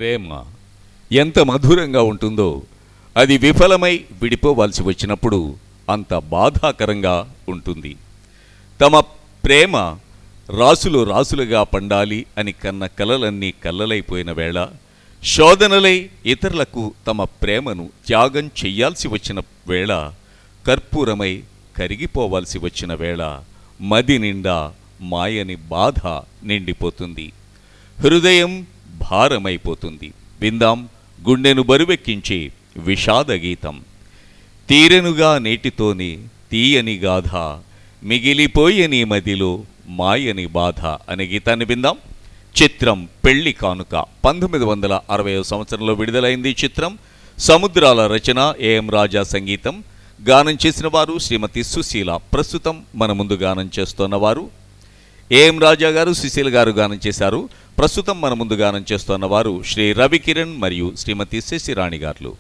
ప్రేమ ఎంత మధురంగా ఉంటుందో అది విఫలమై విడిపోవాల్సి వచ్చినప్పుడు అంత బాధాకరంగా ఉంటుంది తమ ప్రేమ రాసులు రాసులుగా పండాలి అని కన్న కలలన్నీ కల్లలైపోయిన వేళ శోధనలై ఇతరులకు తమ ప్రేమను త్యాగం చెయ్యాల్సి వచ్చిన వేళ కర్పూరమై కరిగిపోవాల్సి వచ్చిన వేళ మది నిండా మాయని బాధ నిండిపోతుంది హృదయం భారమైపోతుంది విందాం గుండెను బరువెక్కించే విషాద గీతం తీరెనుగా నేటితోని తీయని గాథ మిగిలిపోయని మదిలో మాయని బాధ అనే గీతాన్ని విందాం చిత్రం పెళ్లి కానుక పంతొమ్మిది వందల అరవై సంవత్సరంలో విడుదలైంది ఈ చిత్రం సముద్రాల రచన ఏఎం రాజా సంగీతం గానం చేసిన వారు శ్రీమతి సుశీల ప్రస్తుతం మన ముందు గానం చేస్తున్న వారు ఏఎం రాజా గారు సుశీల గారు గానం చేశారు ప్రస్తుతం మన ముందు గానం చేస్తున్న వారు శ్రీ రవికిరణ్ మరియు శ్రీమతి శశిరాణి గారు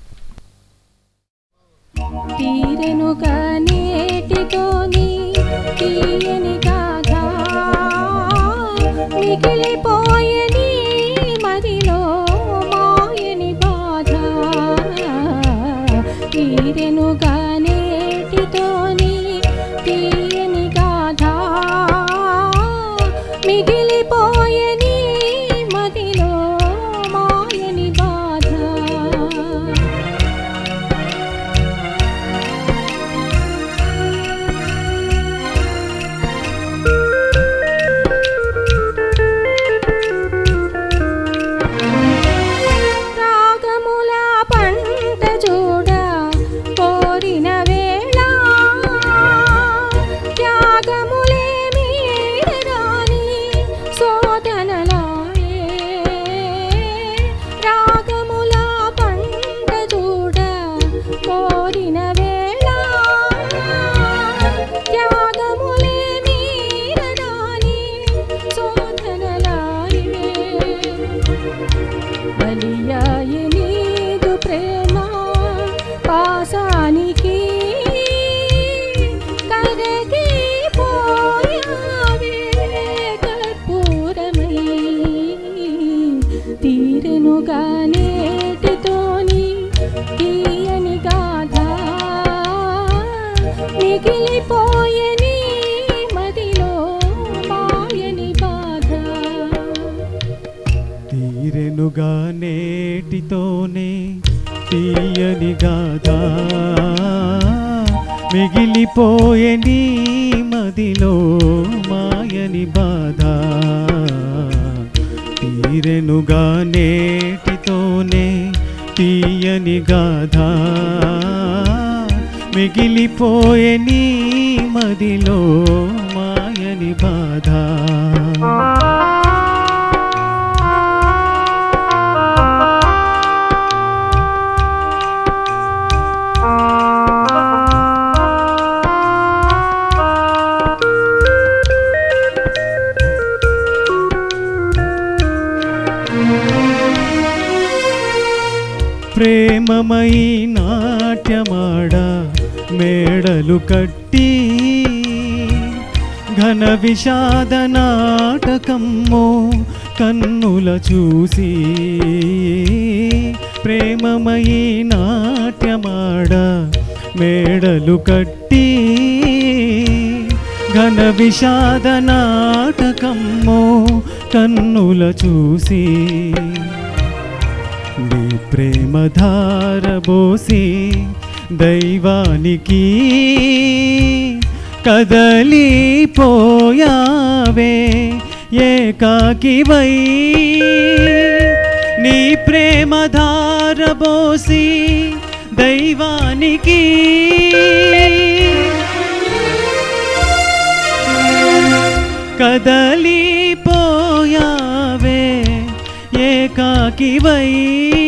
తీరెనుగా నేటితోని తీయని గాథ మిగిలిపోయని మదిలో మాయని బాధ తీరెనుగా నేటితోని తీయని గాథ మిగిలిపోయని మదిలో మాయని బాధ రాగముల పంట చూడ కోరిన వేళ త్యాగములే మీరరాని శోధనలాయే రాగముల పంట చూడ కోరిన వేళ త్యాగములే మీరరాని శోధనలాయే బలియాయ నీదు ప్రేమ పాసానికి కరగి పోయావే కర్పూరమై తీరెనుగా నేటితోని తీయని గాథ మిగిలిపోయని మదిలో మాయని బాధ తీరెనుగా నేటితోనే తీయని గాథ మిగిలిపోయే నీ మదిలో మాయని బాధ తీరెనుగా నేటితోనే తీయని గాథ మిగిలిపోయే నీ మదిలో మాయని బాధ ప్రేమమై నాట్యమాడ మేడలు కట్టి ఘన విషాద నాటకమ్మో కన్నుల చూసి ప్రేమమయి నాట్యమాడ మేడలు కట్టి ఘన విషాద నాటకమ్మో కన్నుల చూసి నీ ప్రేమ ధారబోసి దైవానికి కదలిపోయావే ఏకాకివై నీ ప్రేమ ధారబోసి దైవానికి కదలిపోయావే ఏకాకివై